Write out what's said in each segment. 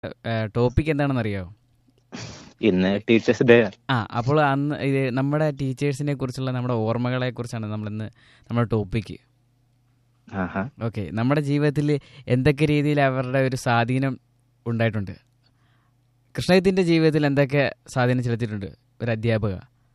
Topic എന്താണെന്ന് അറിയാമോ ഇന്ന് ടീച്ചേഴ്സ് ഡേ ആ അപ്പോൾ അന്ന് ഇത് നമ്മുടെ ടീച്ചേഴ്സിനെ കുറിച്ചുള്ള നമ്മുടെ ഓർമ്മകളെ കുറിച്ചാണ് നമ്മളിന്ന് നമ്മുടെ ടോപ്പിക്ക് ആഹാ ഓക്കെ നമ്മുടെ ജീവിതത്തിൽ എന്തൊക്കെ രീതിയിൽ അവരുടെ ഒരു സ്വാധീനം ഉണ്ടായിട്ടുണ്ട് കൃഷ്ണയത്തിൻ്റെ ജീവിതത്തിൽ എന്തൊക്കെ സ്വാധീനം ചെലുത്തിയിട്ടുണ്ട് ഒരു അധ്യാപക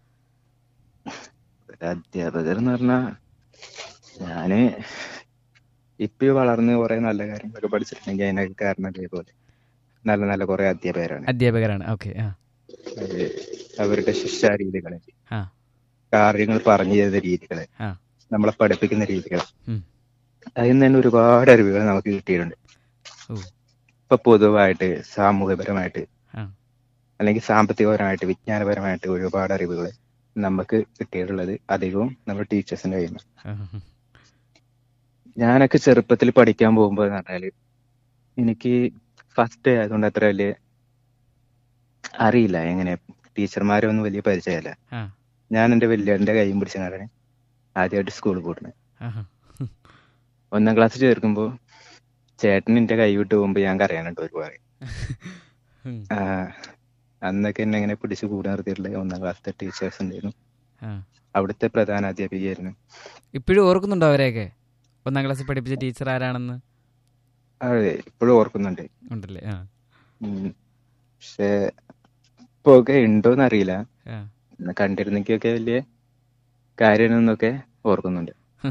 ഒരു അധ്യാപകർ എന്ന് പറഞ്ഞാ ഞാന് ഇപ്പൊ വളർന്ന് കുറെ നല്ല കാര്യങ്ങളൊക്കെ പഠിച്ചിട്ടുണ്ടെങ്കിൽ അതിനൊക്കെ കാരണം ഇതേപോലെ നല്ല നല്ല കുറെ അധ്യാപകരാണ് അധ്യാപകരാണ് ഓക്കെ ആ അത് അവരുടെ ശിക്ഷാരീതികള് ആ കാര്യങ്ങൾ പറഞ്ഞു ചെയ്ത രീതികള് ആ നമ്മളെ പഠിപ്പിക്കുന്ന രീതികൾ ഉം. അതിൽ നിന്ന് തന്നെ ഒരുപാട് അറിവുകൾ നമുക്ക് കിട്ടിയിട്ടുണ്ട് ഓ ഇപ്പൊ പൊതുവായിട്ട് സാമൂഹ്യപരമായിട്ട് ആ അല്ലെങ്കിൽ സാമ്പത്തികപരമായിട്ട് വിജ്ഞാനപരമായിട്ട് ഒരുപാട് അറിവുകൾ നമുക്ക് കിട്ടിയിട്ടുള്ളത് അധികവും നമ്മുടെ ടീച്ചേഴ്സിന്റെ കയ്യിൽ നിന്ന് ആ, ഞാനൊക്കെ ചെറുപ്പത്തിൽ പഠിക്കാൻ പോകുമ്പോൾ എന്ന് പറഞ്ഞാല് എനിക്ക് ഫസ്റ്റ് ആയതുകൊണ്ട് അത്ര വലിയ അറിയില്ല എങ്ങനെ ടീച്ചർമാരെ ഒന്നും വലിയ പരിചയമല്ല ആ ഞാൻ എന്റെ വലിയന്റെ കൈയും പിടിച്ചാണ് ആദ്യമായിട്ട് സ്കൂളിൽ പോകുന്നത് ആ, ഒന്നാം ക്ലാസ് ചേർക്കുമ്പോ ചേട്ടൻ എന്റെ കൈ വിട്ട് പോകുമ്പോ ഞാൻ കരയാനുണ്ട് ഒരുപാട് ഉം, ആ, അന്നൊക്കെ എന്നെ ഇങ്ങനെ പിടിച്ച് കൂടെ നിർത്തിയിട്ടുള്ള ഒന്നാം ക്ലാസ്സിലെ ടീച്ചേഴ്സ് ഉണ്ടായിരുന്നു ആ. അവിടുത്തെ പ്രധാന അധ്യാപികയായിരുന്നു ഇപ്പോഴും ഓർക്കുന്നുണ്ടോ അവരെയൊക്കെ ഒന്നാം ക്ലാസ്സിൽ പഠിപ്പിച്ച ടീച്ചർ ആരാണെന്ന് അതെ ഇപ്പോഴും ഓർക്കുന്നുണ്ട് ഉണ്ടല്ലേ ആ ഉം. പക്ഷെ ഇപ്പൊ ഒക്കെ ഉണ്ടോന്ന് അറിയില്ല ആ ഇന്ന് കണ്ടിരുന്നെങ്കിലൊക്കെ വലിയ കാര്യമെന്നൊക്കെ ഓർക്കുന്നുണ്ട്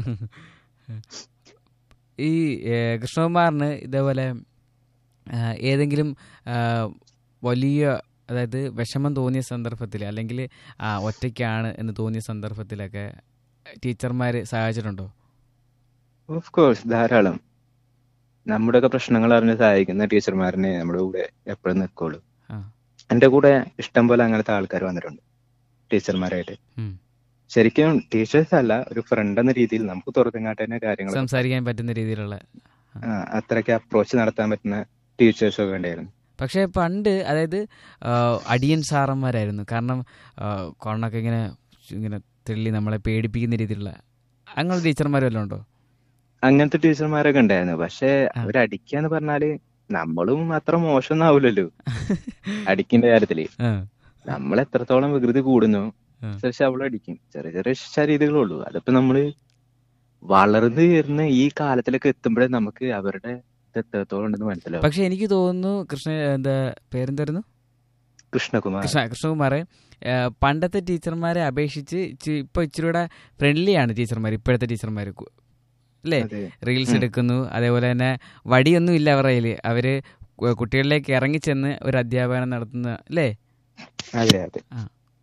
ഈ ഏഹ്, കൃഷ്ണകുമാറിന് ഇതേപോലെ ആ, ഏതെങ്കിലും ആ, വലിയ അതായത് വിഷമം തോന്നിയ സന്ദർഭത്തിൽ അല്ലെങ്കിൽ ആ ഒറ്റയ്ക്കാണ് എന്ന് തോന്നിയ സന്ദർഭത്തിലൊക്കെ ടീച്ചർമാർ സഹായിച്ചിട്ടുണ്ടോ ഓഫ് കോഴ്സ് ധാരാളം നമ്മുടെയൊക്കെ പ്രശ്നങ്ങൾ അറിഞ്ഞ് സഹായിക്കുന്ന ടീച്ചർമാരനെ നമ്മുടെ കൂടെ എപ്പോഴും നിൽക്കുള്ളൂ ആ എന്റെ കൂടെ ഇഷ്ടം പോലെ അങ്ങനത്തെ ആൾക്കാർ വന്നിട്ടുണ്ട് ടീച്ചർമാരായിട്ട് ഉം. ശരിക്കും ടീച്ചേഴ്സ് അല്ല ഒരു ഫ്രണ്ട് എന്ന രീതിയിൽ നമുക്ക് തുറന്നെങ്ങാട്ട് തന്നെ കാര്യങ്ങൾ സംസാരിക്കാൻ പറ്റുന്ന രീതിയിലുള്ള അത്രയ്ക്ക് അപ്രോച്ച് നടത്താൻ പറ്റുന്ന ടീച്ചേഴ്സ് ഒക്കെ ഉണ്ടായിരുന്നു പക്ഷേ പണ്ട് അതായത് ആ, അടിയൻ സാറന്മാരായിരുന്നു കാരണം ആ, കൊറോണൊക്കെ ഇങ്ങനെ ഇങ്ങനെ തെള്ളി നമ്മളെ പേടിപ്പിക്കുന്ന രീതിയിലുള്ള അങ്ങനെ ടീച്ചർമാർ വല്ലതും ഉണ്ടോ അങ്ങനത്തെ ടീച്ചർമാരൊക്കെ ഉണ്ടായിരുന്നു പക്ഷെ ആ. അവരടിക്കാന്ന് പറഞ്ഞാല് നമ്മളും അത്ര മോശമൊന്നും ആവില്ലല്ലോ അടിക്കിന്റെ കാര്യത്തില് ആ, നമ്മൾ എത്രത്തോളം വികൃതി കൂടുന്നു ആ. പക്ഷെ അവൾ അടിക്കും ചെറിയ ചെറിയ ശിക്ഷാ രീതികളേ ഉള്ളൂ അതിപ്പോ നമ്മള് വളർന്നു വരുന്ന ഈ കാലത്തിലൊക്കെ എത്തുമ്പോഴേ നമുക്ക് അവരുടെ ഇത് എത്രത്തോളം ഉണ്ടെന്ന് മനസ്സിലാവും പക്ഷെ എനിക്ക് തോന്നുന്നു കൃഷ്ണ എന്താ പേരെന്തായിരുന്നു കൃഷ്ണകുമാർ കൃഷ്ണ കൃഷ്ണകുമാറെ ആ, പണ്ടത്തെ ടീച്ചർമാരെ അപേക്ഷിച്ച് ഇച്ചി- ഇപ്പൊ ഇച്ചിരി കൂടെ ഫ്രണ്ട്ലി ആണ് ടീച്ചർമാർ ഇപ്പോഴത്തെ ടീച്ചർമാർ അല്ലേ അതെ റീൽസ് ഉം. എടുക്കുന്നു അതേപോലെ തന്നെ വടിയൊന്നും ഇല്ല അവരുടെ കയ്യിൽ അവര് കു- കുട്ടികളിലേക്ക് ഇറങ്ങിച്ചെന്ന് ഒരു അധ്യാപനം നടത്തുന്ന അല്ലേ അതെ അതെ ആ.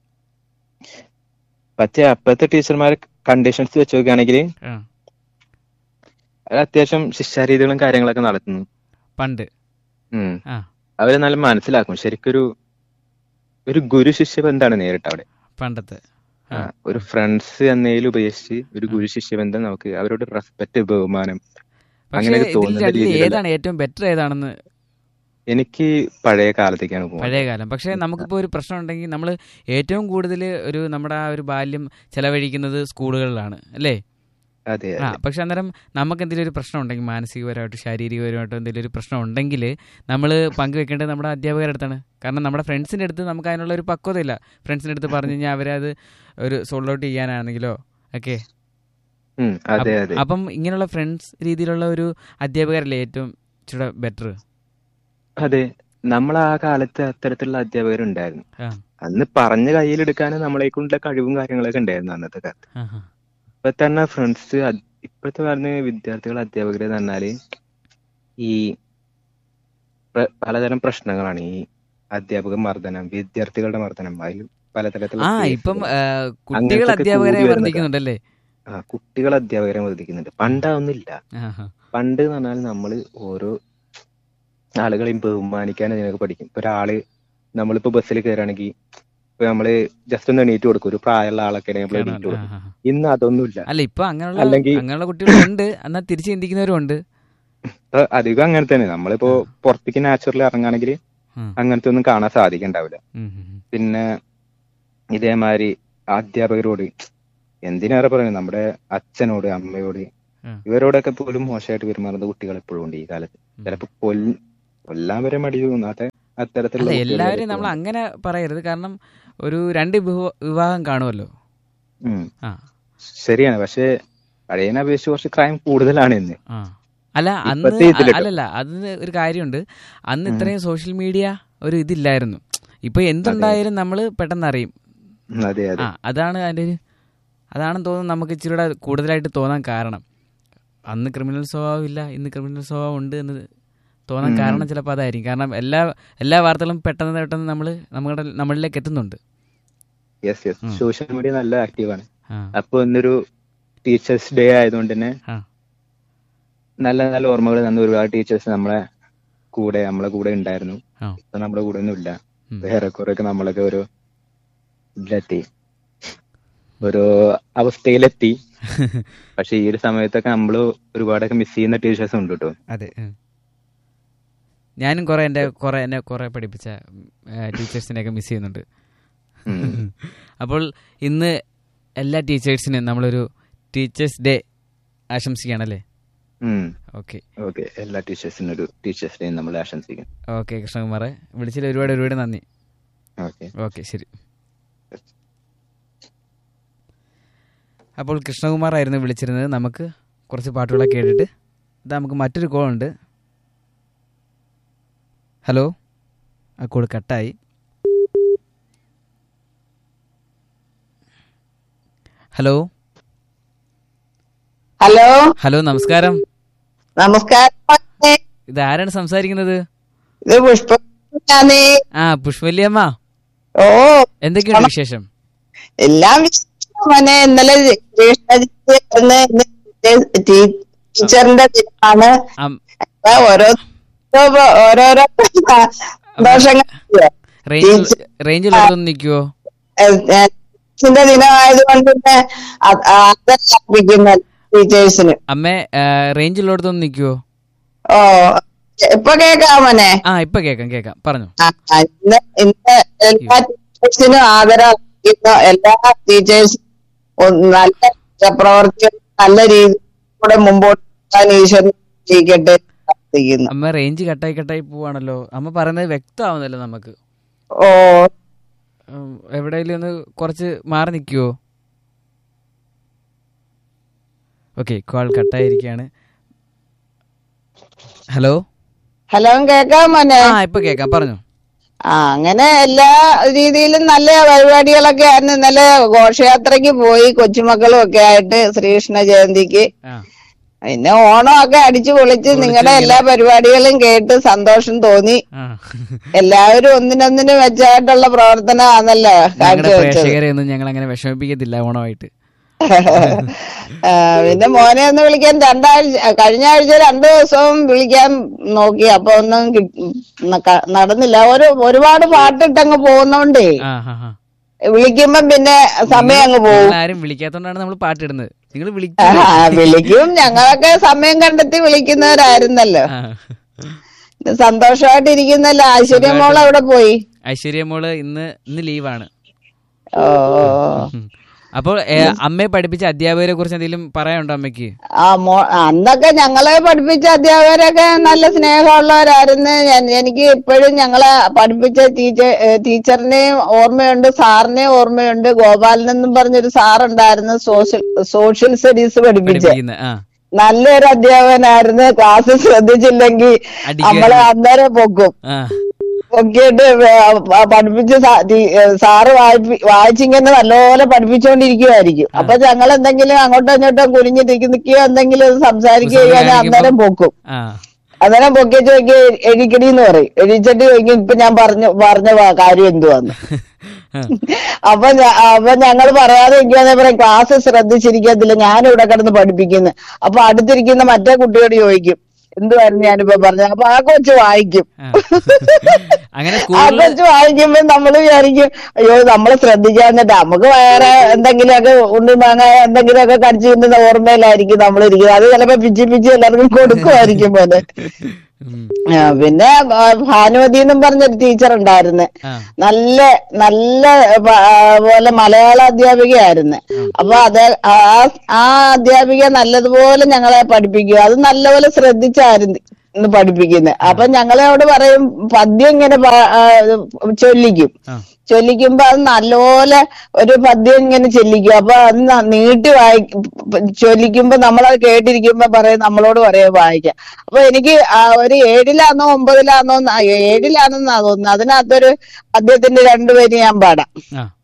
പക്ഷെ അപ്പോഴത്തെ ടീച്ചർമാരെ കണ്ടീഷൻസ് വെച്ച് നോക്കുകയാണെങ്കിൽ ആ അവർ അത്യാവശ്യം ശിക്ഷാരീതികളും കാര്യങ്ങളൊക്കെ നടത്തുന്നു പണ്ട് ഉം. ആ അവര് നല്ല മനസ്സിലാക്കും ശരിക്കൊരു ഒരു ഗുരു ശിഷ്യ ബന്ധമാണ് നേരിട്ട് അവിടെ പണ്ടത്തെ ആ, ഒരു ഫ്രണ്ട്സ് എന്നതിൽ ഉപേക്ഷിച്ച് ഒരു ഗുരു ശിഷ്യ ബന്ധം നമുക്ക് അവരോട് റെസ്പെക്ട് ബഹുമാനം പക്ഷേ അങ്ങനെയൊക്കെ ഇതിൽ തോന്നുന്ന രണ്ടിൽ രീതിയിലുള്ള ഏതാണ് ഏറ്റവും ബെറ്റർ ഏതാണെന്ന് എനിക്ക് പഴയ കാലത്തേക്കാണ് പോകുന്നത് പഴയ കാലം പക്ഷേ നമുക്കിപ്പോൾ ഒരു പ്രശ്നം ഉണ്ടെങ്കിൽ നമ്മൾ ഏറ്റവും കൂടുതൽ ഒരു നമ്മുടെ ആ ഒരു ബാല്യം ചെലവഴിക്കുന്നത് സ്കൂളുകളിലാണ് അല്ലേ അതെ ആ അതെ പക്ഷെ അന്നേരം നമുക്ക് എന്തെങ്കിലും ഒരു പ്രശ്നം ഉണ്ടെങ്കിൽ മാനസികപരമായിട്ട് ശാരീരികപരമായിട്ട് എന്തെങ്കിലും ഒരു പ്രശ്നം ഉണ്ടെങ്കിൽ നമ്മൾ പങ്കുവെക്കേണ്ടത് നമ്മുടെ അധ്യാപകരുടെ അടുത്താണ് കാരണം നമ്മുടെ ഫ്രണ്ട്സിൻ്റെ അടുത്ത് നമുക്ക് അതിനുള്ള ഒരു പക്വതയില്ല ഫ്രണ്ട്സിൻ്റെ അടുത്ത് പറഞ്ഞു കഴിഞ്ഞാൽ അവരത് ഒരു സോൾഡ് ഔട്ട് ചെയ്യാനാണെങ്കിലോ ഒക്കെ ഉം, അതെ അതെ അപ്പം ഇങ്ങനെയുള്ള ഫ്രണ്ട്സ് രീതിയിലുള്ള ഒരു അധ്യാപകരല്ലേ ഏറ്റവും ഇച്ചിരി ബെറ്റർ അതെ നമ്മൾ ആ കാലത്ത് അത്തരത്തിലുള്ള അധ്യാപകരുണ്ടായിരുന്നു ആ അന്ന് പറഞ്ഞ കയ്യിലെടുക്കാൻ നമ്മളെ കൊണ്ടുള്ള കഴിവും കാര്യങ്ങളൊക്കെ ഉണ്ടായിരുന്നു അന്നത്തെ കാലത്ത് ആ ആ. ഇപ്പൊ തന്നെ ഫ്രണ്ട്സ് ഇപ്പോഴത്തെ പറഞ്ഞ വിദ്യാർത്ഥികൾ അധ്യാപകര് എന്ന് പറഞ്ഞാല് ഈ പ്ര- പലതരം പ്രശ്നങ്ങളാണ് ഈ അധ്യാപക മർദ്ദനം വിദ്യാർത്ഥികളുടെ മർദ്ദനം അതിൽ പലതരത്തിലുള്ള ആ കേസുകള്. ഇപ്പം ആ, കുട്ടികൾ അങ്ങനത്തൊക്കെ അധ്യാപകരെ കൂടി വരുന്നതാ. വർദ്ധിക്കുന്നുണ്ടല്ലേ ആ കുട്ടികൾ അധ്യാപകരെ വർദ്ധിക്കുന്നുണ്ട് പണ്ടാവുന്നില്ല ആ ആ. പണ്ട് എന്ന് പറഞ്ഞാൽ നമ്മള് ഓരോ ആളുകളെയും ബഹുമാനിക്കാൻ ഇതിനൊക്കെ പഠിക്കും ഇപ്പൊ ഒരാള് നമ്മളിപ്പോ ബസ്സിൽ കയറുകയാണെങ്കിൽ ഇപ്പൊ നമ്മള് ജസ്റ്റ് ഒന്ന് എണീറ്റ് കൊടുക്കും ഒരു പ്രായമുള്ള ആളൊക്കെ നമ്മൾ എണീറ്റ് ആ, കൊടുക്കും ആ, ആ. ഇന്ന് അതൊന്നുമില്ല അല്ല ഇപ്പൊ അങ്ങനെയുള്ള അല്ലെങ്കിൽ- അങ്ങനെയുള്ള കുട്ടികളുണ്ട് എന്നാൽ തിരിച്ച് ചിന്തിക്കുന്നവരും ഉണ്ട് ഇപ്പൊ അധികം അങ്ങനെ തന്നെ നമ്മളിപ്പോ പുറത്തേക്ക് നാച്ചുറലി ഇറങ്ങുകയാണെങ്കിൽ ഉം. അങ്ങനത്തെ ഒന്നും കാണാൻ സാധിക്കണ്ടാവില്ല ഉം, ഉം, ഉം. പിന്നെ ഇതേമാതിരി അധ്യാപകരോട് എന്തിനേറെ പറയുന്നത് നമ്മുടെ അച്ഛനോട് അമ്മയോട് ഉം. ഇവരോടൊക്കെ പോലും മോശമായിട്ട് പെരുമാറുന്ന കുട്ടികൾ എപ്പോഴും ഉണ്ട് ഈ കാലത്ത് ഉം. ചിലപ്പോ കൊല്ല കൊല്ലാൻ വരെ മടി തോന്നാത്ത അത്തരത്തിലുള്ള അല്ല കുട്ടികൾ എല്ലാവരും വരെ നമ്മൾ ഉണ്ട്. അങ്ങനെ പറയരുത് കാരണം ഒരു രണ്ട് വിവാ- വിവാഹം കാണുമല്ലോ ഉം. ആ ശരിയാണ് പക്ഷെ പഴയതിനെ അപേക്ഷിച്ച് കുറച്ച് ക്രൈം കൂടുതലാണ് ഇന്ന് ആ അല്ല അന്ന് ഇപ്പത്തെ ഇതിലിട്ടോ. അല്ലല്ല അത് ഒരു കാര്യമുണ്ട് അന്ന് ഉം. ഇത്രയും സോഷ്യൽ മീഡിയ ഒരു ഇതില്ലായിരുന്നു ഇപ്പൊ എന്തുണ്ടായാലും നമ്മൾ പെട്ടെന്ന് അറിയും ഉം, അതെ അതെ ആ അതാണ് അതിന്റെ ഒരു അതാണെന്ന് തോന്നുന്നു നമുക്ക് ഇച്ചിരി കൂടെ കൂടുതലായിട്ട് തോന്നാൻ കാരണം അന്ന് ക്രിമിനൽ സ്വഭാവം ഇല്ല ഇന്ന് ക്രിമിനൽ സ്വഭാവം ഉണ്ട് എന്ന് തോന്നാൻ ഉം. കാരണം ചിലപ്പോൾ അതായിരിക്കും കാരണം എല്ലാ എല്ലാ വാർത്തകളും പെട്ടെന്ന് പെട്ടെന്ന് നമ്മൾ നമ്മുടെ നമ്മളിലേക്ക് എത്തുന്നുണ്ട് യെസ് യെസ് ഉം. സോഷ്യൽ മീഡിയ നല്ല ആക്റ്റീവാണ് ആ അപ്പൊ ഇന്നൊരു ടീച്ചേഴ്സ് ഡേ ആയതുകൊണ്ട് തന്നെ ആ. നല്ല നല്ല ഓർമ്മകൾ തന്ന ഒരുപാട് ടീച്ചേഴ്സ് നമ്മളെ കൂടെ നമ്മളെ കൂടെ ഉണ്ടായിരുന്നു ആ. ഇപ്പൊ നമ്മുടെ കൂടെ ഒന്നും ഇല്ല ഉം. വേറെ ഒക്കെ നമ്മളൊക്കെ ഒരു ഇതിലെത്തി ഒരു അവസ്ഥയിലെത്തി പക്ഷെ ഈ ഒരു സമയത്തൊക്കെ നമ്മള് ഒരുപാടൊക്കെ മിസ് ചെയ്യുന്ന ടീച്ചേഴ്സ് ഉണ്ട് കേട്ടോ അതെ ഉം. ഞാനും കുറെ എൻ്റെ കുറെ എന്നെ കുറെ പഠിപ്പിച്ച ടീച്ചേഴ്സിനെയൊക്കെ മിസ് ചെയ്യുന്നുണ്ട് ഉം. അപ്പോൾ ഇന്ന് എല്ലാ ടീച്ചേഴ്സിനും നമ്മളൊരു ടീച്ചേഴ്സ് ഡേ ആശംസിക്കുകയാണല്ലേ ഉം ഓക്കെ ഓക്കെ എല്ലാ ടീച്ചേഴ്സിനും ഒരു ടീച്ചേഴ്സ് ഡേ നമ്മൾ ആശംസിക്കും ഓക്കെ കൃഷ്ണകുമാറെ വിളിച്ചതിൽ ഒരുപാട് ഒരുപാട് നന്ദി ഓക്കെ ഓക്കെ ശരി അപ്പോൾ കൃഷ്ണകുമാർ ആയിരുന്നു വിളിച്ചിരുന്നത് നമുക്ക് കുറച്ച് പാട്ടുകളൊക്കെ കേട്ടിട്ട് ഇതാ നമുക്ക് മറ്റൊരു കോൾ ഉണ്ട് ഹലോ ആ കോൾ കട്ടായി ഹലോ ഹലോ ഹലോ നമസ്കാരം നമസ്കാരം മോനെ. ഇത് ആരാണ് സംസാരിക്കുന്നത് ഇത് പുഷ്പ ഞാനേ ആ പുഷ്പല്യമ്മ ഓ എന്തൊക്കെയുണ്ട് വിശേഷം എല്ലാം വിശേഷം മോനെ ഇന്നലെ കൃഷ്ണ ജയന്തി ആയിരുന്നു. ഇന്ന് ടീ- ടീച്ചറിന്റെ ദിനമാണ് അം- അപ്പൊ ഓരോ ഓരോരോ ദോഷങ്ങൾ റേഞ്ച് റേഞ്ചിലുള്ളതൊന്ന് നിൽക്കുവോ ടീച്ചറിന്റെ ദിനമായതുകൊണ്ട് തന്നെ അത് ആദരർപ്പിക്കുന്നു ടീച്ചേഴ്സിന് അമ്മേ റേഞ്ചിലുള്ളതൊന്ന് നിൽക്കുവോ ഓ ഇപ്പൊ കേക്കാമോനെ ആ ഇപ്പൊ കേക്കാം കേക്കാം പറഞ്ഞു ആ, ആ, ഇന്ന് ഇന്ന് എല്ലാ ടീച്ചേഴ്സിനും ആദരം അർപ്പിക്കുന്നു എല്ലാ ടീച്ചേഴ്സും നല്ല പ്രവർത്തികൾ നല്ല രീതിയിൽ കൂടെ മുമ്പോട്ട് പോകാൻ ഈശ്വരൻ ചെയ്യിക്കട്ടെ എന്ന് പ്രാർത്ഥിക്കുന്നു അമ്മ റേഞ്ച് കട്ടായി കട്ടായി പോവാണല്ലോ അമ്മ പറയുന്നത് വ്യക്തമാവുന്നല്ലോ നമുക്ക് ഓ ഉം, എവിടെയെങ്കിലും ഒന്ന് കുറച്ച് മാറി നിൽക്കുവോ ഓക്കെ കോൾ കട്ടായിരിക്കുകയാണ് ഹലോ ഹലോ കേക്കാം മോനെ ആ ഇപ്പൊ കേക്കാം പറഞ്ഞു ആ അങ്ങനെ എല്ലാ രീതിയിലും നല്ല പരിപാടികളൊക്കെ ആയിരുന്നു ഇന്നലെ ഘോഷയാത്രയ്ക്ക് പോയി കൊച്ചുമക്കളും ഒക്കെ ആയിട്ട് ശ്രീകൃഷ്ണ ജയന്തിക്ക് ആ പിന്നെ ഓണമൊക്കെ അടിച്ചു പൊളിച്ച് നിങ്ങളുടെ എല്ലാ പരിപാടികളും കേട്ട് സന്തോഷം തോന്നി ആ എല്ലാവരും ഒന്നിനൊന്നിന് വെച്ചായിട്ടുള്ള പ്രവർത്തനമാണല്ലോ ഞങ്ങളുടെ കാഴ്ചവെച്ചത് പ്രേക്ഷകരെ ഒന്നും ഞങ്ങൾ അങ്ങനെ വിഷമിപ്പിക്കത്തില്ല ഓണമായിട്ട് ആ, പിന്നെ മോനെ ഒന്ന് വിളിക്കാൻ രണ്ടാഴ്ച കഴിഞ്ഞ ആഴ്ച രണ്ടു ദിവസവും വിളിക്കാൻ നോക്കി അപ്പൊ ഒന്നും കിട്ടി- ന- നടന്നില്ല ഒരു ഒരുപാട് പാട്ടിട്ടങ്ങ് പോകുന്നോണ്ടേ ആ ഹാ ഹാ വിളിക്കുമ്പോ പിന്നെ സമയം അങ്ങ് പോകും ആരും വിളിക്കാത്തോണ്ടാണ് നമ്മൾ പാട്ടിടുന്നത് നിങ്ങൾ ആ, വിളിക്കും വിളിക്കും ഞങ്ങളൊക്കെ സമയം കണ്ടെത്തി വിളിക്കുന്നവരായിരുന്നല്ലോ ആ. സന്തോഷമായിട്ടിരിക്കുന്നല്ലോ ഐശ്വര്യ മോൾ അവിടെ പോയി ഐശ്വര്യ മോള് ഇന്ന് ഇന്ന് ലീവാണ് ഓ ഓ, ഓ. ഉം. അപ്പോൾ ഏ, അമ്മയെ പഠിപ്പിച്ച അധ്യാപകരെ കുറിച്ച് എന്തെങ്കിലും പറയാനുണ്ടോ അമ്മയ്ക്ക് ആ മോ അന്നൊക്കെ ഞങ്ങളെ പഠിപ്പിച്ച അധ്യാപകരൊക്കെ നല്ല സ്നേഹമുള്ളവരായിരുന്നു ഞാൻ- എനിക്ക് ഇപ്പോഴും ഞങ്ങളെ പഠിപ്പിച്ച ടീച്ചർ ടീച്ചറിനെയും ഓർമ്മയുണ്ട് സാറിനെയും ഓർമ്മയുണ്ട് ഗോപാലൻ എന്നും പറഞ്ഞൊരു സാറുണ്ടായിരുന്നു സോഷ്യൽ സോഷ്യൽ സ്റ്റഡീസ് പഠിപ്പിച്ച പഠിപ്പിക്കുന്ന ആ നല്ലൊരു അധ്യാപകനായിരുന്നു ക്ലാസ് ശ്രദ്ധിച്ചില്ലെങ്കിൽ അടിക്കുക. നമ്മളെ അന്നേരം പൊക്കും ആ പൊക്കിയിട്ട് വേ- പ- പഠിപ്പിച്ച് സാ- ടീ- ഏ, സാറ് വായിപ്പി വായിച്ചിങ്ങനെ നല്ലപോലെ പഠിപ്പിച്ചുകൊണ്ടിരിക്കുമായിരിക്കും അപ്പൊ ഞങ്ങൾ എന്തെങ്കിലും അങ്ങോട്ടും ഇങ്ങോട്ടും കുനിഞ്ഞ് നിൽക്കി നിൽക്കുകയോ എന്തെങ്കിലും സംസാരിക്കുകയോ കുസൃതി അന്നേരം പൊക്കും ആ അന്നേരം പൊക്കി ചോദിക്കുക എഴുക്കടി എന്ന് പറയും എഴുതിച്ചിട്ട് ചോദിക്കും ഇപ്പൊ ഞാൻ പറഞ്ഞു പറഞ്ഞ വാ- കാര്യം എന്തുവാന്ന് ആ. അപ്പൊ ഞ- അപ്പൊ ഞങ്ങൾ പറയാതെ ഇരിക്കാന്ന് പറയും ക്ലാസ് ശ്രദ്ധിച്ചിരിക്കത്തില്ല ഞാൻ ഇവിടെ കിടന്ന് പഠിപ്പിക്കുന്നു അപ്പൊ അടുത്തിരിക്കുന്ന മറ്റേ കുട്ടിയോട് ചോദിക്കും എന്തുവായിരുന്നു ഞാനിപ്പോ പറഞ്ഞത് അപ്പൊ ആ കൊച്ചു വായിക്കും ആ. അങ്ങനെ ആ സ്കൂളിൽ കൊച്ചു വായിക്കുമ്പോ നമ്മള് വിചാരിക്കും അയ്യോ നമ്മള് ശ്രദ്ധിക്കാന്നിട്ട് നമുക്ക് വേറെ എന്തെങ്കിലുമൊക്കെ ഉണ്ണി മാങ്ങ എന്തെങ്കിലുമൊക്കെ കടിച്ചു തിന്നുന്ന ഓർമ്മയിലായിരിക്കും നമ്മൾ ഇരിക്കുന്നത് അത് ചിലപ്പോ പിച്ചി പിച്ചി എല്ലാവർക്കും കൊടുക്കുമായിരിക്കും പോലെ ഉം. ആ, പിന്നെ ആ, ഭാനുമതി എന്നും പറഞ്ഞൊരു ടീച്ചർ ഉണ്ടായിരുന്നു ആ നല്ല നല്ല പ- ആ, പോലെ മലയാള അധ്യാപികയായിരുന്നു അപ്പൊ അത് ആ ആ അധ്യാപിക നല്ലതുപോലെ ഞങ്ങളെ പഠിപ്പിക്കുക അത് നല്ലപോലെ ശ്രദ്ധിച്ചായിരുന്നു ഇന്ന് പഠിപ്പിക്കുന്നത് അപ്പൊ ഞങ്ങളോട് പറയും പദ്യം ഇങ്ങനെ പ- ആ, ചൊല്ലിക്കും ആ ചൊല്ലിക്കുമ്പോ അത് നല്ലപോലെ ഒരു പദ്യം ഇങ്ങനെ ചൊല്ലിക്കും അപ്പൊ അത് ന- നീട്ടി വായി ചൊല്ലിക്കുമ്പോ നമ്മളത് കേട്ടിരിക്കുമ്പോ പറയും നമ്മളോട് പറയും വായിക്കാം അപ്പൊ എനിക്ക് ആ ഒരു ഏഴിലാന്നോ ഒമ്പതിലാന്നോ ന- ഏഴിലാണെന്നാ തോന്നുന്നു അതിനകത്തൊരു പദ്യത്തിന്റെ രണ്ടുപേര് ഞാൻ പാടാം ആ